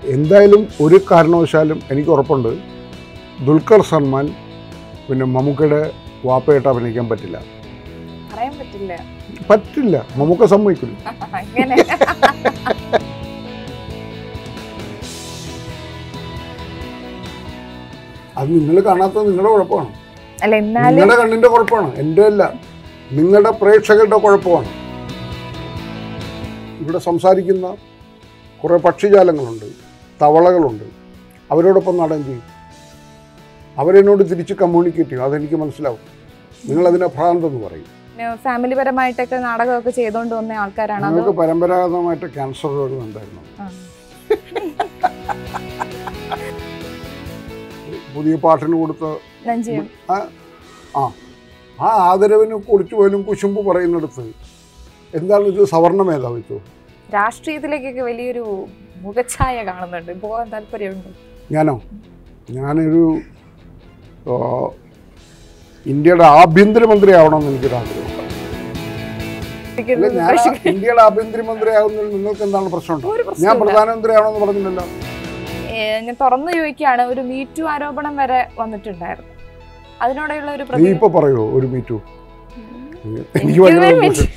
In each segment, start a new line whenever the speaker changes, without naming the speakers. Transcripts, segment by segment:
എന്തായാലും ഒരു കാരണവശാലും എനിക്ക് ഉറപ്പുണ്ട് ദുൽഖർ സൽമാൻ പിന്നെ മമ്മൂക്കയുടെ വാപ്പയായിട്ട് അഭിനയിക്കാൻ പറ്റില്ല
പറയാൻ പറ്റില്ല
പറ്റില്ല മമ്മൂക്ക സമ്മതിക്കില്ല
അങ്ങനെ
അത് നിങ്ങൾ കാണാത്തത് നിങ്ങളുടെ കുഴപ്പമാണ്
അല്ല എന്നാലും
നിങ്ങളുടെ കണ്ണിന്റെ കുഴപ്പമാണ് എൻ്റെ അല്ല നിങ്ങളുടെ പ്രേക്ഷകരുടെ കുഴപ്പമാണ് ഇവിടെ സംസാരിക്കുന്ന കുറേ പക്ഷിജാലങ്ങളുണ്ട് തവളകളുണ്ട് അവരോടൊപ്പം നാടൻ ചെയ്യും അവരെന്നോട് തിരിച്ച് കമ്മ്യൂണിക്കേറ്റ് ചെയ്യും അതെനിക്ക് മനസ്സിലാവും നിങ്ങളതിനെ ഭ്രാന്തെന്ന് പറയും
ഫാമിലി പരമായിട്ടൊക്കെ നാടകമൊക്കെ ചെയ്തോണ്ട് വന്ന ആൾക്കാരാണ് അത്
നിങ്ങൾക്ക് പരമ്പരാഗതമായിട്ട് ക്യാൻസർ രോഗം ഉണ്ടായിരുന്നു
ആ.
പുതിയ പാട്ടിന് കൊടുത്ത
നെഞ്ചിയും
ആ ആ ആ ആദരവിന് കുറിച്ച് പോലും കുശുമ്പ് പറയുന്നിടത്ത് എന്താണ് ഇത് സവർണ മേധാവിത്വം
രാഷ്ട്രീയത്തിലേക്കൊക്കെ വലിയൊരു മുഖച്ഛായ കാണുന്നുണ്ട് പോകാൻ താല്പര്യമുണ്ട്
ഞാനോ ഞാനൊരു ആ, ഇന്ത്യയുടെ ആഭ്യന്തരമന്ത്രി ആവണമെന്ന് എനിക്കൊരു ആഗ്രഹമുണ്ട് അല്ല, ഞാൻ ആ ഇന്ത്യയുടെ ആഭ്യന്തരമന്ത്രി ആവുന്നതിൽ നിങ്ങൾക്ക് എന്താണ് പ്രശ്നമുണ്ടോ
ഒരു
ഞാൻ
പ്രശ്നമില്ല
പ്രധാനമന്ത്രി ആവണമെന്ന് പറഞ്ഞില്ലല്ലോ
ഏ, ഞാൻ തുറന്നു ചോദിക്കുകയാണ് ഒരു മീറ്റു ആരോപണം വരെ വന്നിട്ടുണ്ടായിരുന്നു അതിനോടെയുള്ള ഒരു
നീ
പ്രതി
ഇപ്പൊ പറയുമോ ഒരു മീറ്റു എനിക്ക്
എനിക്ക്
ഭയങ്കര
ഒരു
സന്തോഷം.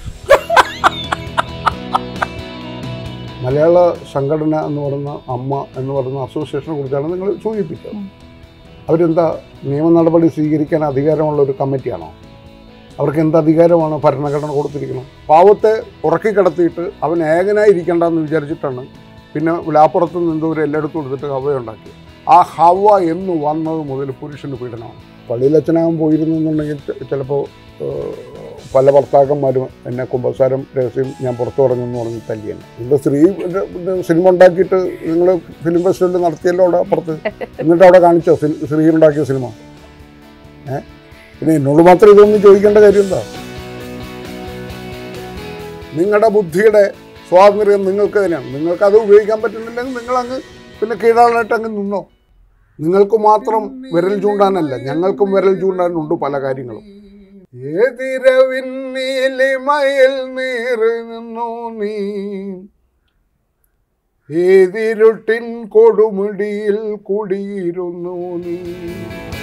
മലയാള സംഘടന എന്ന് പറയുന്ന അമ്മ എന്ന് പറയുന്ന അസോസിയേഷനെ കുറിച്ചാണ് നിങ്ങൾ സൂചിപ്പിച്ചത്
ഉം.
അവരെന്താ നിയമ നടപടി സ്വീകരിക്കാൻ അധികാരമുള്ള ഒരു കമ്മിറ്റിയാണോ അവർക്ക് എന്ത് അധികാരമാണ് ഭരണഘടന കൊടുത്തിരിക്കുന്നത് പാവത്തെ ഉറക്കി കിടത്തിയിട്ട് അവൻ ഏകനായി ഇരിക്കണ്ടെന്ന് വിചാരിച്ചിട്ടാണ് പിന്നെ വിലാപ്പുറത്ത് നിന്ന് ഒരു എല്ലായിടത്തും കൊടുത്തിട്ട് ഹവ ഉണ്ടാക്കി ആ ഹവ എന്ന് വന്നത് മുതൽ പുരുഷന് പീഡനമാണ് പള്ളിയിലച്ഛനാകാൻ പോയിരുന്നെന്നുണ്ടെങ്കിൽ ചിലപ്പോൾ പല ഭർത്താക്കന്മാരും എന്നെ കുമ്പസാരം രഹസ്യം ഞാൻ പുറത്തു പറഞ്ഞെന്ന് പറഞ്ഞ് തല്ലിയാണ് ഇവിടെ സ്ത്രീ ഇത് ഇത് സിനിമ ഉണ്ടാക്കിയിട്ട് നിങ്ങൾ ഫിലിം ഫെസ്റ്റിവൽ നടത്തിയല്ലോ അവിടെ അപ്പുറത്ത് എന്നിട്ട് അവിടെ കാണിച്ചോ സിൽ- സ്ത്രീ ഉണ്ടാക്കിയ സിനിമ ഏ പിന്നെ എന്നോട് മാത്രം ഇതൊന്നും ചോദിക്കേണ്ട കാര്യം എന്താ നിങ്ങളുടെ ബുദ്ധിയുടെ സ്വാതന്ത്ര്യം നിങ്ങൾക്ക് തന്നെയാണ് നിങ്ങൾക്ക് അത് ഉപയോഗിക്കാൻ പറ്റുന്നില്ലെങ്കിൽ നിങ്ങൾ അങ്ങ് പിന്നെ കീഴാളായിട്ട് അങ്ങ് നിന്നോ നിങ്ങൾക്ക് മാത്രം വിരൽ ചൂണ്ടാനല്ല ഞങ്ങൾക്കും വിരൽ ചൂണ്ടാനുണ്ട് പല കാര്യങ്ങളും ഏതിരവിൻ നീലിമയിൽ നീറി നിന്നു നീ ഏതിരുട്ടിൻ കൊടുമുടിയിൽ കുടിയിരുന്നു നീ